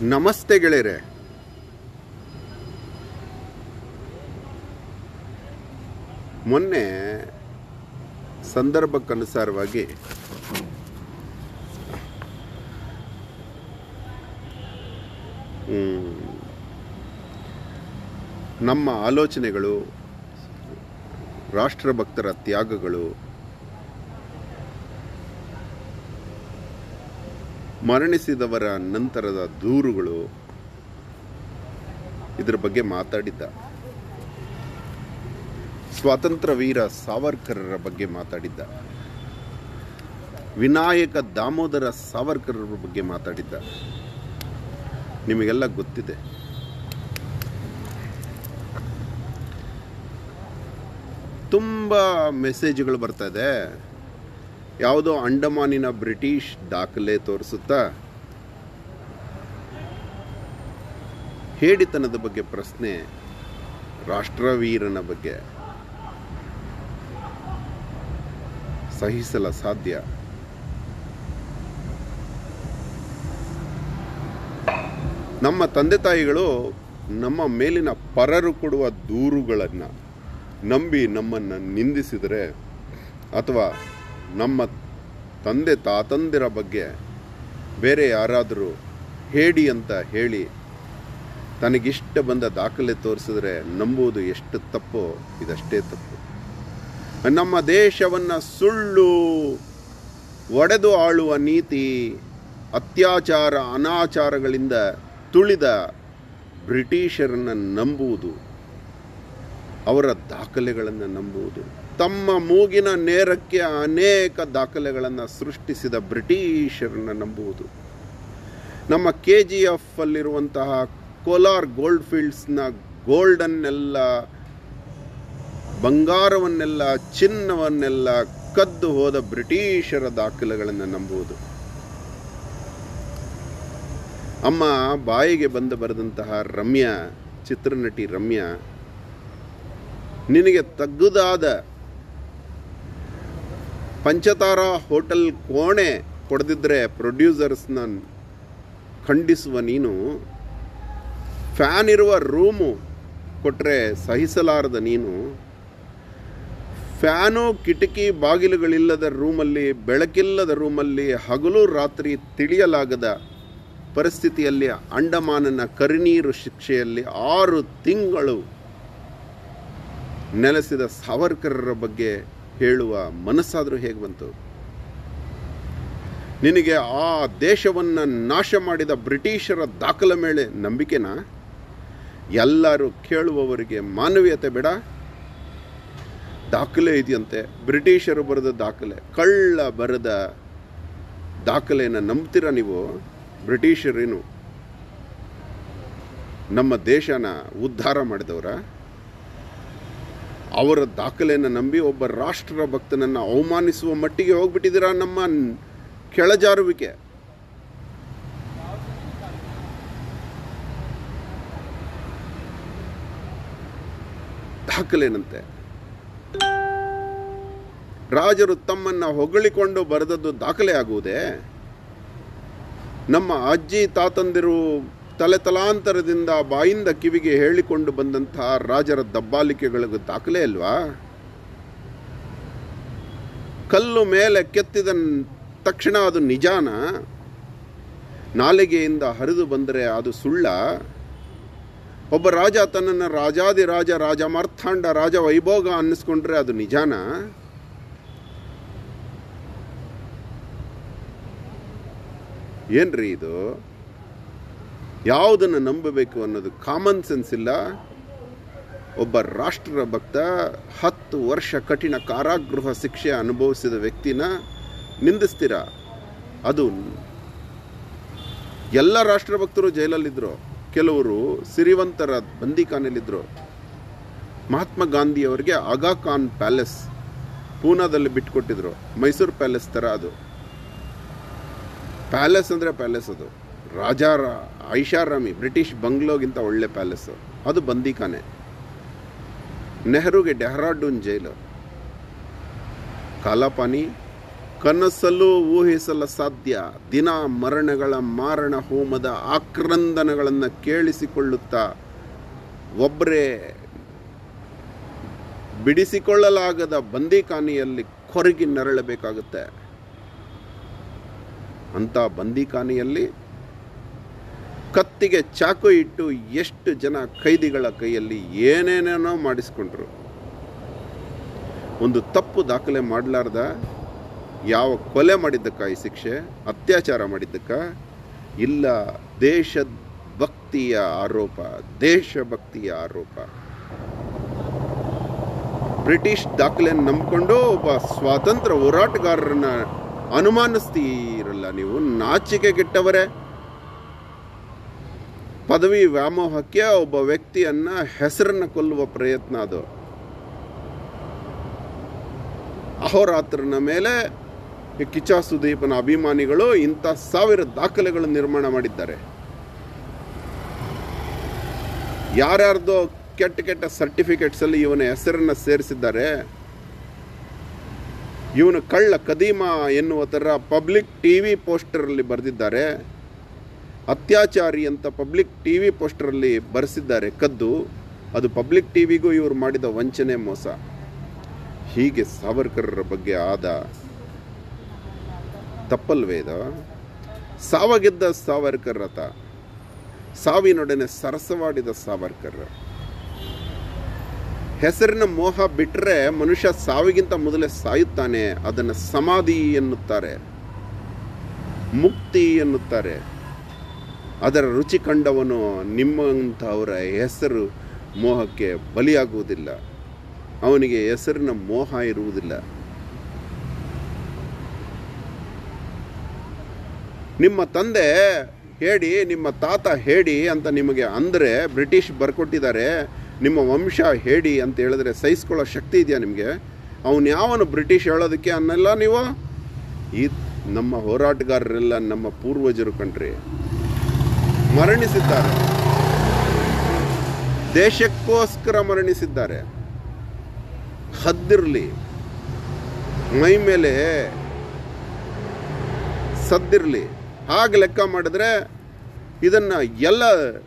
ನಮಸ್ತೆ ಗೆಳೆಯರೆ ಮೊನ್ನೆ ಸಂದರ್ಭಕ್ಕನುಸಾರವಾಗಿ ಮ್, ನಮ್ಮ ಆಲೋಚನೆಗಳು ರಾಷ್ಟ್ರಭಕ್ತರ ತ್ಯಾಗಗಳು ಮರಣಿಸಿದವರ ನಂತರದ ದೂರುಗಳು ಇದರ ಬಗ್ಗೆ ಮಾತಾಡಿದ್ದ ಸ್ವಾತಂತ್ರ್ಯ ವೀರ ಸಾವರ್ಕರರ ಬಗ್ಗೆ ಮಾತಾಡಿದ್ದ ವಿನಾಯಕ ದಾಮೋದರ ಸಾವರ್ಕರರ ಬಗ್ಗೆ ಮಾತಾಡಿದ್ದ ನಿಮಗೆಲ್ಲ ಗೊತ್ತಿದೆ ತುಂಬ ಮೆಸೇಜ್ಗಳು ಬರ್ತಾ ಇದೆ ಯಾವುದೋ ಅಂಡಮಾನಿನ ಬ್ರಿಟಿಷ್ ದಾಖಲೆ ತೋರಿಸುತ್ತಾ ಹೇಡಿತನದ ಬಗ್ಗೆ ಪ್ರಶ್ನೆ ರಾಷ್ಟ್ರವೀರನ ಬಗ್ಗೆ ಸಹಿಸಲ ಸಾಧ್ಯ ನಮ್ಮ ತಂದೆ ತಾಯಿಗಳು ನಮ್ಮ ಮೇಲಿನ ಪರರು ಕೊಡುವ ದೂರುಗಳನ್ನು ನಂಬಿ ನಮ್ಮನ್ನು ನಿಂದಿಸಿದರೆ ಅಥವಾ ನಮ್ಮ ತಂದೆ ತಾತಂದಿರ ಬಗ್ಗೆ ಬೇರೆ ಯಾರಾದರೂ ಹೇಳಿ ಅಂತ ಹೇಳಿ ತನಗಿಷ್ಟ ಬಂದ ದಾಖಲೆ ತೋರಿಸಿದ್ರೆ ನಂಬುವುದು ಎಷ್ಟು ತಪ್ಪೋ ಇದಷ್ಟೇ ತಪ್ಪು ನಮ್ಮ ದೇಶವನ್ನು ಸುಳ್ಳು ಒಡೆದು ಆಳುವ ನೀತಿ ಅತ್ಯಾಚಾರ ಅನಾಚಾರಗಳಿಂದ ತುಳಿದ ಬ್ರಿಟಿಷರನ್ನು ನಂಬುವುದು ಅವರ ದಾಖಲೆಗಳನ್ನು ನಂಬುವುದು ತಮ್ಮ ಮೂಗಿನ ನೇರಕ್ಕೆ ಅನೇಕ ದಾಖಲೆಗಳನ್ನು ಸೃಷ್ಟಿಸಿದ ಬ್ರಿಟಿಷರನ್ನು ನಂಬುವುದು ನಮ್ಮ ಕೆ ಜಿ ಎಫ್ ಅಲ್ಲಿರುವಂತಹ ಕೋಲಾರ್ ಗೋಲ್ಡ್ ಫೀಲ್ಡ್ಸ್ನ ಗೋಲ್ಡನ್ನೆಲ್ಲ ಬಂಗಾರವನ್ನೆಲ್ಲ ಚಿನ್ನವನ್ನೆಲ್ಲ ಕದ್ದು ಹೋದ ಬ್ರಿಟಿಷರ ದಾಖಲೆಗಳನ್ನು ನಂಬುವುದು ಅಮ್ಮ ಬಾಯಿಗೆ ಬಂದು ಬರೆದಂತಹ ರಮ್ಯಾ ಚಿತ್ರನಟಿ ರಮ್ಯಾ ನಿನಗೆ ತಗ್ಗುದಾದ ಪಂಚತಾರ ಹೋಟೆಲ್ ಕೋಣೆ ಕೊಡದಿದ್ರೆ ಪ್ರೊಡ್ಯೂಸರ್ಸ್ನ ಖಂಡಿಸುವ ನೀನು ಫ್ಯಾನ್ ಇರುವ ರೂಮು ಕೊಟ್ಟರೆ ಸಹಿಸಲಾರದ ನೀನು ಫ್ಯಾನು ಕಿಟಕಿ ಬಾಗಿಲುಗಳಿಲ್ಲದ ರೂಮಲ್ಲಿ ಬೆಳಕಿಲ್ಲದ ರೂಮಲ್ಲಿ ಹಗಲು ರಾತ್ರಿ ತಿಳಿಯಲಾಗದ ಪರಿಸ್ಥಿತಿಯಲ್ಲಿ ಅಂಡಮಾನನ ಕರಿನೀರು ಶಿಕ್ಷೆಯಲ್ಲಿ ಆರು ತಿಂಗಳು ನೆಲೆಸಿದ ಸಾವರ್ಕರರ ಬಗ್ಗೆ ಹೇಳುವ ಮನಸ್ಸಾದರೂ ಹೇಗೆ ಬಂತು ನಿನಗೆ ಆ ದೇಶವನ್ನು ನಾಶ ಮಾಡಿದ ಬ್ರಿಟಿಷರ ದಾಖಲೆ ಮೇಲೆ ನಂಬಿಕೆನಾ ಎಲ್ಲರೂ ಕೇಳುವವರಿಗೆ ಮಾನವೀಯತೆ ಬೇಡ ದಾಖಲೆ ಇದೆಯಂತೆ ಬ್ರಿಟಿಷರು ಬರೆದ ದಾಖಲೆ ಕಳ್ಳ ಬರೆದ ದಾಖಲೆಯನ್ನು ನಂಬ್ತೀರಾ ನೀವು ಬ್ರಿಟಿಷರೇನು ನಮ್ಮ ದೇಶನ ಉದ್ಧಾರ ಮಾಡಿದವರ ಅವರ ದಾಖಲೆಯನ್ನು ನಂಬಿ ಒಬ್ಬ ರಾಷ್ಟ್ರ ಭಕ್ತನನ್ನು ಅವಮಾನಿಸುವ ಮಟ್ಟಿಗೆ ಹೋಗ್ಬಿಟ್ಟಿದ್ದೀರಾ ನಮ್ಮ ಕೆಳಜಾರುವಿಕೆ ದಾಖಲೆನಂತೆ ರಾಜರು ತಮ್ಮನ್ನ ಹೊಗಳಿಕೊಂಡು ಬರೆದದ್ದು ದಾಖಲೆ ಆಗುವುದೇ ನಮ್ಮ ಅಜ್ಜಿ ತಾತಂದಿರು ತಲೆ ತಲಾಂತರದಿಂದ ಬಾಯಿಂದ ಕಿವಿಗೆ ಹೇಳಿಕೊಂಡು ಬಂದಂತಹ ರಾಜರ ದಬ್ಬಾಲಿಕೆಗಳಿಗೆ ದಾಖಲೆ ಅಲ್ವಾ ಕಲ್ಲು ಮೇಲೆ ಕೆತ್ತಿದ ತಕ್ಷಣ ಅದು ನಿಜಾನ ನಾಲಿಗೆಯಿಂದ ಹರಿದು ಬಂದರೆ ಅದು ಸುಳ್ಳ ಒಬ್ಬ ರಾಜ ತನ್ನನ್ನು ರಾಜಾದಿರಾಜ ರಾಜ ಮಾರ್ಥಾಂಡ ರಾಜ ವೈಭೋಗ ಅನ್ನಿಸ್ಕೊಂಡ್ರೆ ಅದು ನಿಜಾನ ಏನ್ರಿ ಇದು ಯಾವುದನ್ನು ನಂಬಬೇಕು ಅನ್ನೋದು ಕಾಮನ್ ಸೆನ್ಸ್ ಇಲ್ಲ ಒಬ್ಬ ರಾಷ್ಟ್ರ ಭಕ್ತ ಹತ್ತು ವರ್ಷ ಕಠಿಣ ಕಾರಾಗೃಹ ಶಿಕ್ಷೆ ಅನುಭವಿಸಿದ ವ್ಯಕ್ತಿನ ನಿಂದಿಸ್ತೀರ ಅದು ಎಲ್ಲ ರಾಷ್ಟ್ರಭಕ್ತರು ಜೈಲಲ್ಲಿದ್ದರು ಕೆಲವರು ಸಿರಿವಂತರ ಬಂದಿಖಾನೆಯಲ್ಲಿದ್ದರು ಮಹಾತ್ಮ ಗಾಂಧಿಯವರಿಗೆ ಆಗಾ ಖಾನ್ ಪ್ಯಾಲೇಸ್ ಪೂನಾದಲ್ಲಿ ಬಿಟ್ಟುಕೊಟ್ಟಿದ್ರು ಮೈಸೂರು ಪ್ಯಾಲೇಸ್ ಥರ ಅದು ಪ್ಯಾಲೇಸ್ ಅಂದರೆ ಪ್ಯಾಲೇಸ್ ಅದು ರಾಜಾ ಐಷಾರಾಮಿ ಬ್ರಿಟಿಷ್ ಬಂಗ್ಲೋಗಿಂತ ಒಳ್ಳೆ ಪ್ಯಾಲೇಸು ಅದು ಬಂದಿಖಾನೆ ನೆಹರುಗೆ ಡೆಹ್ರಾಡೂನ್ ಜೈಲು ಕಾಲಾಪಾನಿ ಕನಸಲ್ಲೂ ಊಹಿಸಲ ಸಾಧ್ಯ ದಿನ ಮರಣಗಳ ಮಾರಣ ಹೋಮದ ಆಕ್ರಂದನಗಳನ್ನು ಕೇಳಿಸಿಕೊಳ್ಳುತ್ತಾ ಒಬ್ಬರೇ ಬಿಡಿಸಿಕೊಳ್ಳಲಾಗದ ಬಂದಿಖಾನೆಯಲ್ಲಿ ಕೊರಗಿ ನರಳಬೇಕಾಗುತ್ತೆ ಅಂಥ ಬಂದಿಖಾನೆಯಲ್ಲಿ ಕತ್ತಿಗೆ ಚಾಕು ಇಟ್ಟು ಎಷ್ಟು ಜನ ಕೈದಿಗಳ ಕೈಯಲ್ಲಿ ಏನೇನೇನೋ ಮಾಡಿಸ್ಕೊಂಡ್ರು ಒಂದು ತಪ್ಪು ದಾಖಲೆ ಮಾಡಲಾರ್ದ ಯಾವ ಕೊಲೆ ಮಾಡಿದ್ದಕ್ಕ ಈ ಶಿಕ್ಷೆ ಅತ್ಯಾಚಾರ ಮಾಡಿದ್ದಕ್ಕ ಇಲ್ಲ ದೇಶದ ಭಕ್ತಿಯ ಆರೋಪ ದೇಶಭಕ್ತಿಯ ಆರೋಪ ಬ್ರಿಟಿಷ್ ದಾಖಲೆ ನಂಬಿಕೊಂಡು ಒಬ್ಬ ಸ್ವಾತಂತ್ರ್ಯ ಹೋರಾಟಗಾರರನ್ನ ಅನುಮಾನಿಸ್ತೀರಲ್ಲ ನೀವು ನಾಚಿಕೆ ಕೆಟ್ಟವರೇ ಪದವಿ ವ್ಯಾಮೋಹಕ್ಕೆ ಒಬ್ಬ ವ್ಯಕ್ತಿಯನ್ನ ಹೆಸರನ್ನ ಕೊಲ್ಲುವ ಪ್ರಯತ್ನ ಅದು ಅಹೋರಾತ್ರನ ಮೇಲೆ ಈ ಕಿಚ್ಚ ಸುದೀಪನ ಅಭಿಮಾನಿಗಳು ಇಂಥ ಸಾವಿರ ದಾಖಲೆಗಳು ನಿರ್ಮಾಣ ಮಾಡಿದ್ದಾರೆ ಯಾರ್ಯಾರ್ದೋ ಕೆಟ್ಟ ಕೆಟ್ಟ ಸರ್ಟಿಫಿಕೇಟ್ಸ್ ಅಲ್ಲಿ ಇವನ ಹೆಸರನ್ನ ಸೇರಿಸಿದ್ದಾರೆ ಇವನು ಕಳ್ಳ ಕದೀಮ ಎನ್ನುವ ಥರ ಪಬ್ಲಿಕ್ ಟಿವಿ ಪೋಸ್ಟರ್ ಅಲ್ಲಿ ಬರೆದಿದ್ದಾರೆ ಅತ್ಯಾಚಾರಿ ಅಂತ ಪಬ್ಲಿಕ್ ಟಿವಿ ಪೋಸ್ಟರ್ ಅಲ್ಲಿ ಬರೆಸಿದ್ದಾರೆ ಕದ್ದು ಅದು ಪಬ್ಲಿಕ್ ಟಿವಿಗೂ ಇವರು ಮಾಡಿದ ವಂಚನೆ ಮೋಸ ಹೀಗೆ ಸಾವರ್ಕರರ ಬಗ್ಗೆ ಆದ ತಪ್ಪಲ್ವೇದ ಸಾವಗೆದ್ದ ಸಾವರ್ಕರ್ ರಥ ಸಾವಿನೊಡನೆ ಸರಸವಾಡಿದ ಸಾವರ್ಕರ್ ಹೆಸರಿನ ಮೋಹ ಬಿಟ್ಟರೆ ಮನುಷ್ಯ ಸಾವಿಗಿಂತ ಮೊದಲೇ ಸಾಯುತ್ತಾನೆ ಅದನ್ನು ಸಮಾಧಿ ಎನ್ನುತ್ತಾರೆ ಮುಕ್ತಿ ಎನ್ನುತ್ತಾರೆ ಅದರ ರುಚಿ ಕಂಡವನು ನಿಮ್ಮಂಥವರ ಹೆಸರು ಮೋಹಕ್ಕೆ ಬಲಿಯಾಗುವುದಿಲ್ಲ ಅವನಿಗೆ ಹೆಸರಿನ ಮೋಹ ಇರುವುದಿಲ್ಲ ನಿಮ್ಮ ತಂದೆ ಹೇಳಿ ನಿಮ್ಮ ತಾತ ಹೇಳಿ ಅಂತ ನಿಮಗೆ ಅಂದರೆ ಬ್ರಿಟಿಷ್ ಬರ್ಕೊಟ್ಟಿದ್ದಾರೆ ನಿಮ್ಮ ವಂಶ ಹೇಳಿ ಅಂತ ಹೇಳಿದ್ರೆ ಸಹಿಸ್ಕೊಳ್ಳೋ ಶಕ್ತಿ ಇದೆಯಾ ನಿಮಗೆ ಅವನು ಯಾವನು ಬ್ರಿಟಿಷ್ ಹೇಳೋದಕ್ಕೆ ಅನ್ನಲ್ಲ ನೀವು ಈ ನಮ್ಮ ಹೋರಾಟಗಾರರೆಲ್ಲ ನಮ್ಮ ಪೂರ್ವಜರು ಕಣ್ರಿ ಮರಣಿಸಿದ್ದಾರೆ ದೇಶಕ್ಕೋಸ್ಕರ ಮರಣಿಸಿದ್ದಾರೆ ಹದ್ದಿರಲಿ ಮೈ ಮೇಲೆ ಸದ್ದಿರಲಿ ಹಾಗೆ ಲೆಕ್ಕ ಮಾಡಿದ್ರೆ ಇದನ್ನ ಎಲ್ಲ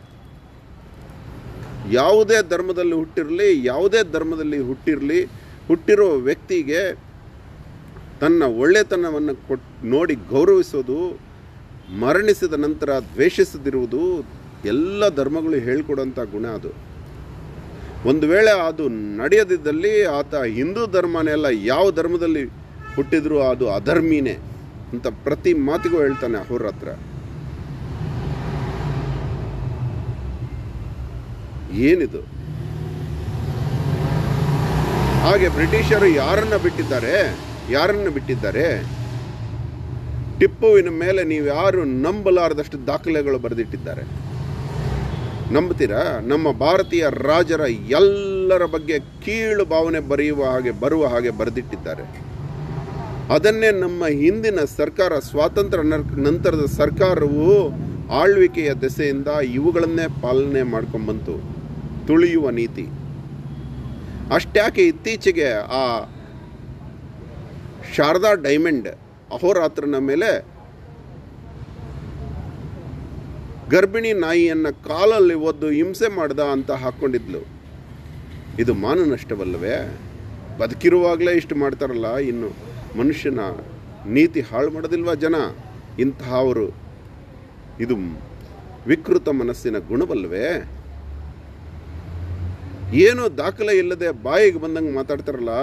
ಯಾವುದೇ ಧರ್ಮದಲ್ಲಿ ಹುಟ್ಟಿರಲಿ ಯಾವುದೇ ಧರ್ಮದಲ್ಲಿ ಹುಟ್ಟಿರಲಿ ಹುಟ್ಟಿರೋ ವ್ಯಕ್ತಿಗೆ ತನ್ನ ಒಳ್ಳೆತನವನ್ನು ಕೊಟ್ ನೋಡಿ ಗೌರವಿಸೋದು ಮರಣಿಸಿದ ನಂತರ ದ್ವೇಷಿಸದಿರುವುದು ಎಲ್ಲ ಧರ್ಮಗಳು ಹೇಳ್ಕೊಡೋಂಥ ಗುಣ ಅದು ಒಂದು ವೇಳೆ ಅದು ನಡೆಯದಿದ್ದಲ್ಲಿ ಆತ ಹಿಂದೂ ಧರ್ಮನೇ ಅಲ್ಲ ಯಾವ ಧರ್ಮದಲ್ಲಿ ಹುಟ್ಟಿದ್ರು ಅದು ಅಧರ್ಮಿನೇ ಅಂತ ಪ್ರತಿ ಮಾತಿಗೂ ಹೇಳ್ತಾನೆ ಅವ್ರ ಹತ್ರ ಏನಿದು ಹಾಗೆ ಬ್ರಿಟಿಷರು ಯಾರನ್ನ ಬಿಟ್ಟಿದ್ದಾರೆ ಯಾರನ್ನ ಬಿಟ್ಟಿದ್ದಾರೆ ಟಿಪ್ಪುವಿನ ಮೇಲೆ ನೀವು ಯಾರು ನಂಬಲಾರದಷ್ಟು ದಾಖಲೆಗಳು ಬರೆದಿಟ್ಟಿದ್ದಾರೆ ನಂಬ್ತೀರಾ ನಮ್ಮ ಭಾರತೀಯ ರಾಜರ ಎಲ್ಲರ ಬಗ್ಗೆ ಕೀಳು ಭಾವನೆ ಬರೆಯುವ ಹಾಗೆ ಬರುವ ಹಾಗೆ ಬರೆದಿಟ್ಟಿದ್ದಾರೆ ಅದನ್ನೇ ನಮ್ಮ ಹಿಂದಿನ ಸರ್ಕಾರ ಸ್ವಾತಂತ್ರ್ಯ ನರ್- ನಂತರದ ಸರ್ಕಾರವು ಆಳ್ವಿಕೆಯ ದೆಸೆಯಿಂದ ಇವುಗಳನ್ನೇ ಪಾಲನೆ ಮಾಡ್ಕೊಂಬಂತು ತುಳಿಯುವ ನೀತಿ ಅಷ್ಟ್ಯಾಕೆ ಇತ್ತೀಚೆಗೆ ಆ ಶಾರದಾ ಡೈಮಂಡ್ ಅಹೋರಾತ್ರನ ಮೇಲೆ ಗರ್ಭಿಣಿ ನಾಯಿಯನ್ನ ಕಾಲಲ್ಲಿ ಒದ್ದು ಹಿಂಸೆ ಮಾಡ್ದ ಅಂತ ಹಾಕ್ಕೊಂಡಿದ್ಲು ಇದು ಮಾನನಷ್ಟವಲ್ಲವೇ ಬದುಕಿರುವಾಗಲೇ ಇಷ್ಟು ಮಾಡ್ತಾರಲ್ಲ ಇನ್ನು ಮನುಷ್ಯನ ನೀತಿ ಹಾಳು ಮಾಡೋದಿಲ್ವಾ ಜನ ಇಂತಹವರು ಇದು ವಿಕೃತ ಮನಸ್ಸಿನ ಗುಣವಲ್ವೇ ಏನು ದಾಖಲೆ ಇಲ್ಲದೆ ಬಾಯಿಗೆ ಬಂದಂಗೆ ಮಾತಾಡ್ತಾರಲ್ಲ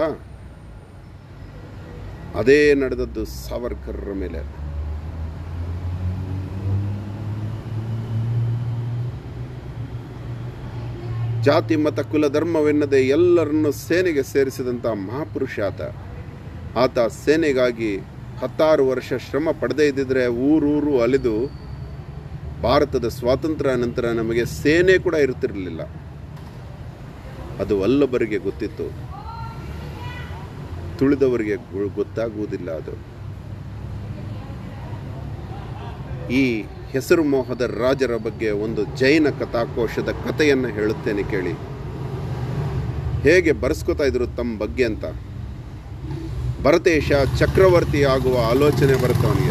ಅದೇ ನಡೆದದ್ದು ಸಾವರ್ಕರ್ರ ಮೇಲೆ ಜಾತಿ ಮತ ಕುಲ ಧರ್ಮವೆನ್ನದೆ ಎಲ್ಲರನ್ನು ಸೇನೆಗೆ ಸೇರಿಸಿದಂಥ ಮಹಾಪುರುಷ ಆತ ಆತ ಸೇನೆಗಾಗಿ ಹತ್ತಾರು ವರ್ಷ ಶ್ರಮ ಪಡೆದೇ ಇದ್ದಿದ್ರೆ ಊರೂರು ಅಲೆದು ಭಾರತದ ಸ್ವಾತಂತ್ರ್ಯ ನಂತರ ನಮಗೆ ಸೇನೆ ಕೂಡ ಇರುತ್ತಿರಲಿಲ್ಲ ಅದು ವಲ್ಲಭರಿಗೆ ಗೊತ್ತಿತ್ತು ತುಳಿದವರಿಗೆ ಗು- ಗೊತ್ತಾಗುವುದಿಲ್ಲ ಅದು ಈ ಹೆಸರು ಮೋಹದ ರಾಜರ ಬಗ್ಗೆ ಒಂದು ಜೈನ ಕಥಾಕೋಶದ ಕಥೆಯನ್ನು ಹೇಳುತ್ತೇನೆ ಕೇಳಿ ಹೇಗೆ ಬರೆಸ್ಕೊತಾ ಇದ್ರು ತಮ್ಮ ಬಗ್ಗೆ ಅಂತ ಭರತೇಶ ಚಕ್ರವರ್ತಿ ಆಗುವ ಆಲೋಚನೆ ಬರುತ್ತೆ ಅವನಿಗೆ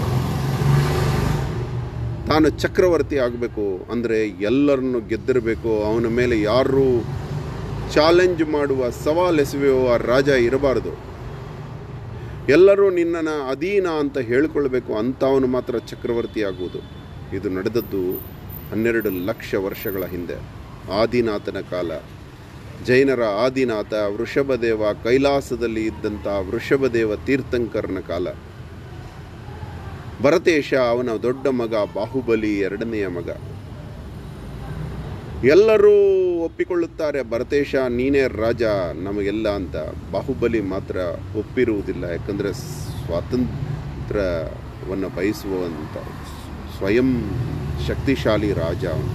ತಾನು ಚಕ್ರವರ್ತಿ ಆಗಬೇಕು ಅಂದರೆ ಎಲ್ಲರನ್ನು ಗೆದ್ದಿರಬೇಕು ಅವನ ಮೇಲೆ ಯಾರು ಚಾಲೆಂಜ್ ಮಾಡುವ ಸವಾಲ್ ಎಸೆಯುವ ರಾಜ ಇರಬಾರ್ದು ಎಲ್ಲರೂ ನಿನ್ನನ್ನು ಅಧೀನ ಅಂತ ಹೇಳಿಕೊಳ್ಬೇಕು ಅಂಥವನು ಮಾತ್ರ ಚಕ್ರವರ್ತಿ ಆಗುವುದು ಇದು ನಡೆದದ್ದು ಹನ್ನೆರಡು ಲಕ್ಷ ವರ್ಷಗಳ ಹಿಂದೆ ಆದಿನಾಥನ ಕಾಲ ಜೈನರ ಆದಿನಾಥ ವೃಷಭದೇವ ಕೈಲಾಸದಲ್ಲಿ ಇದ್ದಂಥ ವೃಷಭದೇವ ತೀರ್ಥಂಕರನ ಕಾಲ ಭರತೇಶ ಅವನ ದೊಡ್ಡ ಮಗ ಬಾಹುಬಲಿ ಎರಡನೆಯ ಮಗ ಎಲ್ಲರೂ ಒಪ್ಪಿಕೊಳ್ಳುತ್ತಾರೆ ಭರತೇಶ ನೀನೇ ರಾಜ ನಮಗೆಲ್ಲ ಅಂತ ಬಾಹುಬಲಿ ಮಾತ್ರ ಒಪ್ಪಿರುವುದಿಲ್ಲ ಯಾಕಂದರೆ ಸ್ವಾತಂತ್ರ್ಯವನ್ನು ಬಯಸುವಂಥ ಸ್ವಯಂ ಶಕ್ತಿಶಾಲಿ ರಾಜ ಅವನು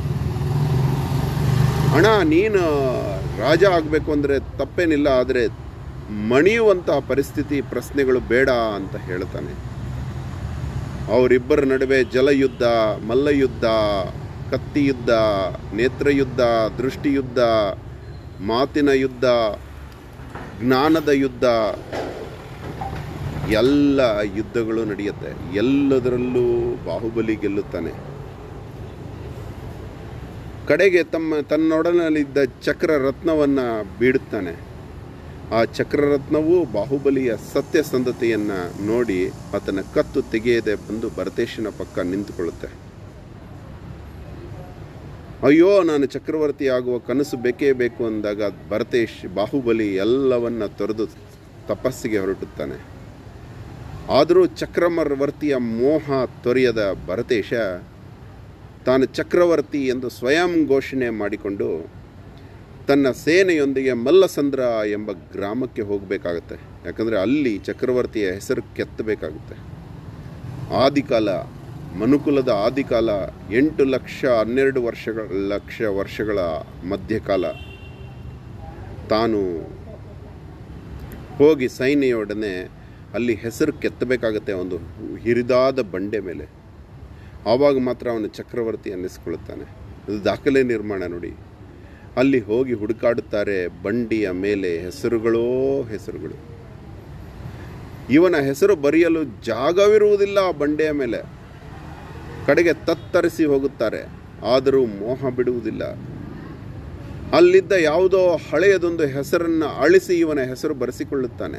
ಅಣ್ಣ ನೀನು ರಾಜ ಆಗಬೇಕು ಅಂದರೆ ತಪ್ಪೇನಿಲ್ಲ ಆದರೆ ಮಣಿಯುವಂತಹ ಪರಿಸ್ಥಿತಿ ಪ್ರಶ್ನೆಗಳು ಬೇಡ ಅಂತ ಹೇಳ್ತಾನೆ ಅವರಿಬ್ಬರ ನಡುವೆ ಜಲಯುದ್ಧ ಮಲ್ಲಯುದ್ಧ ಕತ್ತಿ ಯುದ್ಧ ನೇತ್ರಯುದ್ಧ ದೃಷ್ಟಿಯುದ್ಧ ಮಾತಿನ ಯುದ್ಧ ಜ್ಞಾನದ ಯುದ್ಧ ಎಲ್ಲ ಯುದ್ಧಗಳು ನಡೆಯುತ್ತೆ ಎಲ್ಲದರಲ್ಲೂ ಬಾಹುಬಲಿ ಗೆಲ್ಲುತ್ತಾನೆ ಕಡೆಗೆ ತಮ್ಮ ತನ್ನೊಡನಲ್ಲಿದ್ದ ಚಕ್ರ ರತ್ನವನ್ನು ಬೀಡುತ್ತಾನೆ ಆ ಚಕ್ರರತ್ನವು ಬಾಹುಬಲಿಯ ಸತ್ಯಸಂಧತೆಯನ್ನು ನೋಡಿ ಆತನ ಕತ್ತು ತೆಗೆಯದೆ ಬಂದು ಭರತೇಶನ ಪಕ್ಕ ನಿಂತುಕೊಳ್ಳುತ್ತೆ ಅಯ್ಯೋ ನಾನು ಚಕ್ರವರ್ತಿ ಆಗುವ ಕನಸು ಬೇಕೇ ಬೇಕು ಅಂದಾಗ ಭರತೇಶ್ ಬಾಹುಬಲಿ ಎಲ್ಲವನ್ನ ತೊರೆದು ತಪಸ್ಸಿಗೆ ಹೊರಟುತ್ತಾನೆ ಆದರೂ ಚಕ್ರಮರ್ವರ್ತಿಯ ಮೋಹ ತೊರೆಯದ ಭರತೇಶ ತಾನು ಚಕ್ರವರ್ತಿ ಎಂದು ಸ್ವಯಂ ಘೋಷಣೆ ಮಾಡಿಕೊಂಡು ತನ್ನ ಸೇನೆಯೊಂದಿಗೆ ಮಲ್ಲಸಂದ್ರ ಎಂಬ ಗ್ರಾಮಕ್ಕೆ ಹೋಗಬೇಕಾಗತ್ತೆ ಯಾಕಂದರೆ ಅಲ್ಲಿ ಚಕ್ರವರ್ತಿಯ ಹೆಸರು ಕೆತ್ತಬೇಕಾಗುತ್ತೆ ಆದಿಕಾಲ ಮನುಕುಲದ ಆದಿಕಾಲ ಎಂಟು ಲಕ್ಷ ಹನ್ನೆರಡು ವರ್ಷಗಳ ಲಕ್ಷ ವರ್ಷಗಳ ಮಧ್ಯಕಾಲ ತಾನು ಹೋಗಿ ಸೈನ್ಯದೊಡನೆ ಅಲ್ಲಿ ಹೆಸರು ಕೆತ್ತಬೇಕಾಗತ್ತೆ ಒಂದು ಹಿರಿದಾದ ಬಂಡೆ ಮೇಲೆ ಆವಾಗ ಮಾತ್ರ ಅವನು ಚಕ್ರವರ್ತಿ ಅನ್ನಿಸ್ಕೊಳ್ಳುತ್ತಾನೆ ಅದು ದಾಖಲೆ ನಿರ್ಮಾಣ ನೋಡಿ ಅಲ್ಲಿ ಹೋಗಿ ಹುಡುಕಾಡುತ್ತಾರೆ ಬಂಡಿಯ ಮೇಲೆ ಹೆಸರುಗಳೋ ಹೆಸರುಗಳು ಇವನ ಹೆಸರು ಬರೆಯಲು ಜಾಗವಿರುವುದಿಲ್ಲ ಆ ಬಂಡೆಯ ಮೇಲೆ ಕಡೆಗೆ ತತ್ತರಿಸಿ ಹೋಗುತ್ತಾರೆ ಆದರೂ ಮೋಹ ಬಿಡುವುದಿಲ್ಲ ಅಲ್ಲಿದ್ದ ಯಾವುದೋ ಹಳೆಯದೊಂದು ಹೆಸರನ್ನು ಅಳಿಸಿ ಇವನ ಹೆಸರು ಬರೆಸಿಕೊಳ್ಳುತ್ತಾನೆ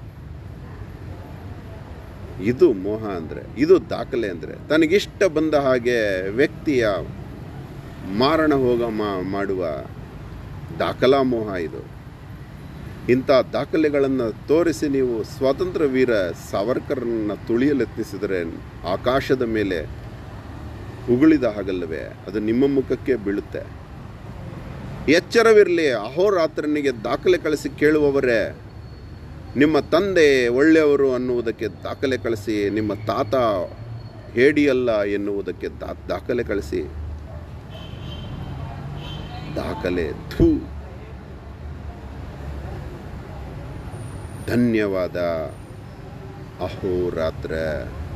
ಇದು ಮೋಹ ಅಂದರೆ ಇದು ದಾಖಲೆ ಅಂದರೆ ತನಗಿಷ್ಟ ಬಂದ ಹಾಗೆ ವ್ಯಕ್ತಿಯ ಮಾರಣ ಹೋಗ ಮಾಡುವ ದಾಖಲಾ ಮೋಹ ಇದು ಇಂಥ ದಾಖಲೆಗಳನ್ನು ತೋರಿಸಿ ನೀವು ಸ್ವಾತಂತ್ರ್ಯ ವೀರ ಸಾವರ್ಕರನ್ನು ತುಳಿಯಲೆತ್ನಿಸಿದರೆ ಆಕಾಶದ ಮೇಲೆ ಉಗುಳಿದ ಹಾಗಲ್ಲವೇ ಅದು ನಿಮ್ಮ ಮುಖಕ್ಕೆ ಬೀಳುತ್ತೆ ಎಚ್ಚರವಿರಲಿ ಅಹೋರಾತ್ರನಿಗೆ ದಾಖಲೆ ಕಳಿಸಿ ಕೇಳುವವರೇ ನಿಮ್ಮ ತಂದೆ ಒಳ್ಳೆಯವರು ಅನ್ನುವುದಕ್ಕೆ ದಾಖಲೆ ಕಳಿಸಿ ನಿಮ್ಮ ತಾತ ಹೇಡಿಯಲ್ಲ ಎನ್ನುವುದಕ್ಕೆ ದಾ ದಾಖಲೆ ಕಳಿಸಿ ದಾಖಲೆ ಥೂ ಧನ್ಯವಾದ ಅಹೋರಾತ್ರ